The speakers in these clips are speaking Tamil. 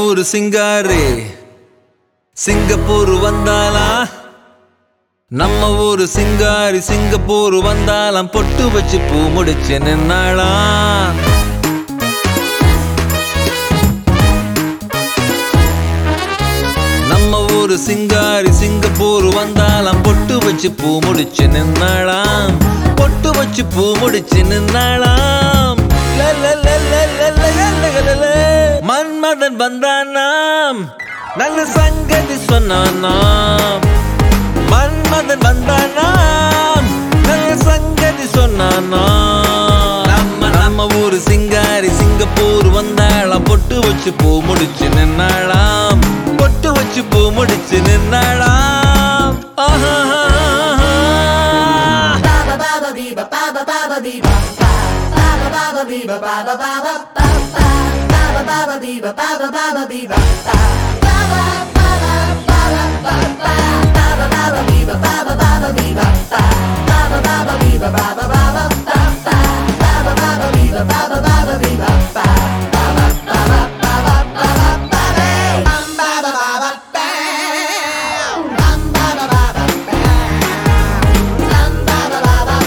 ஊரு சிங்காரி சிங்கப்பூர் வந்தாலா நம்ம ஊரு சிங்காரி சிங்கப்பூர் வந்தாலாம் பொட்டு வச்சு பூ முடிச்சு நின்னாளா நம்ம ஊரு சிங்காரி சிங்கப்பூர் வந்தாலாம் பொட்டு வச்சு பூ முடிச்சு நின்னாளாம் பொட்டு வச்சு பூ முடிச்சு நின்னாளாம் ல, ல, ல, ல, ல, ல, ல, ல, ல, ல. மன்மதன் வந்தானாம் நல்ல சங்கதி சொன்னானாம் மன்மதன் வந்தானாம் நல்ல சங்கதி சொன்னானாம் நம்ம நம்ம ஊரு சிங்காரி சிங்கப்பூர் வந்தாளாம் பொட்டு வச்சு பூ முடிச்சு நின்னாளாம் பொட்டு வச்சு பூ முடிச்சு நின்னாளாம் ஆஹா Baba baba biba baba baba biba ba baba baba biba baba baba ba ba baba baba biba baba baba biba ba baba baba baba ba ba baba baba biba baba baba biba ba baba baba biba baba baba ba ba baba baba biba baba baba biba ba baba baba baba baba ba bam baba baba bam bam baba baba bam baba baba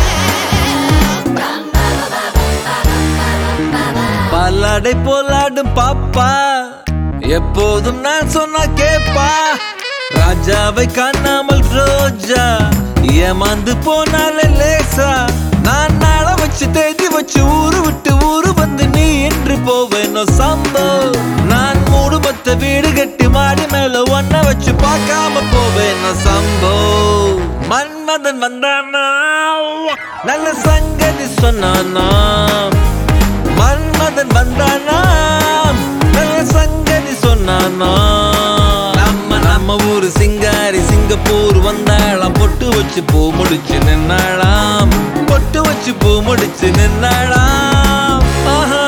பல்லாடை போலாடும் பாப்பா எப்போதும் நான் சொன்னா கேப்பா ராஜாவை காணாமல் ரோஜா ஏமாந்து போனாலே லேசா நான் நாள வச்சு தேதி வச்சு ஊரு விட்டு ஊரு வந்து நீ என்று போவேனோ சம்போ நான் மூடு பத்த வீடு கட்டி மாடி மேல ஒன்ன வச்சு பார்க்காம போவேனோ சம்போ மன்மதன் வந்தானா நல்ல சங்கதி சொன்னானா மன்மதன் வந்தானாம் நல்ல சங்கதி சொன்னானா நம்ம நம்ம ஊரு சிங்காரி சிங்கப்பூர் வந்தாளாம் பொட்டு வச்சு பூ முடிச்சு நின்னாளாம் பொட்டு வச்சு பூ முடிச்சு நின்னாளாம் ஆஹா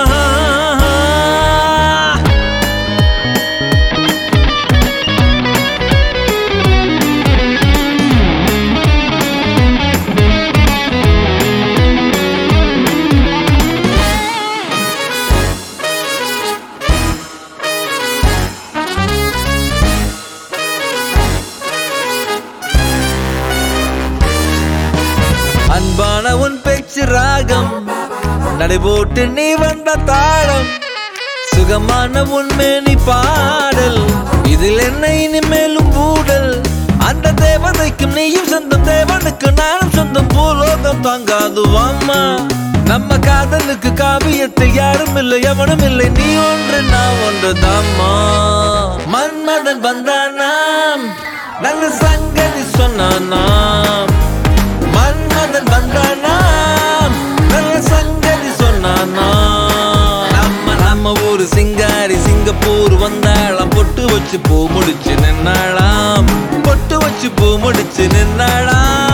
அன்பான உன் பேச்சு ராகம் நடைபோட்டு நீ வந்த தாளம் சுகமான உன்மேனி பாடல் இதில் என்ன இனிமேலும் ஊடல் அந்த தேவதைக்கும் நீயும் சொந்தம் தேவனுக்கு நானும் சொந்தம் பூலோகம் தாங்காது வாம்மா நம்ம காதலுக்கு காவியத்தில் யாரும் இல்லை எவனும் இல்லை நீ ஒன்று நான் ஒன்று தாம்மா மன்மதன் வந்தானாம் நல்ல சங்கதி சொன்னானாம் மன்மதன் வந்தானாம் நல்ல சங்கதி சொன்னானா நம்ம நம்ம ஊரு சிங்காரி சிங்கப்பூர் வந்தாளாம் பொட்டு வச்சு பூ முடிச்சு நின்னாளாம் பொட்டு வச்சு பூ முடிச்சு நின்னாளாம்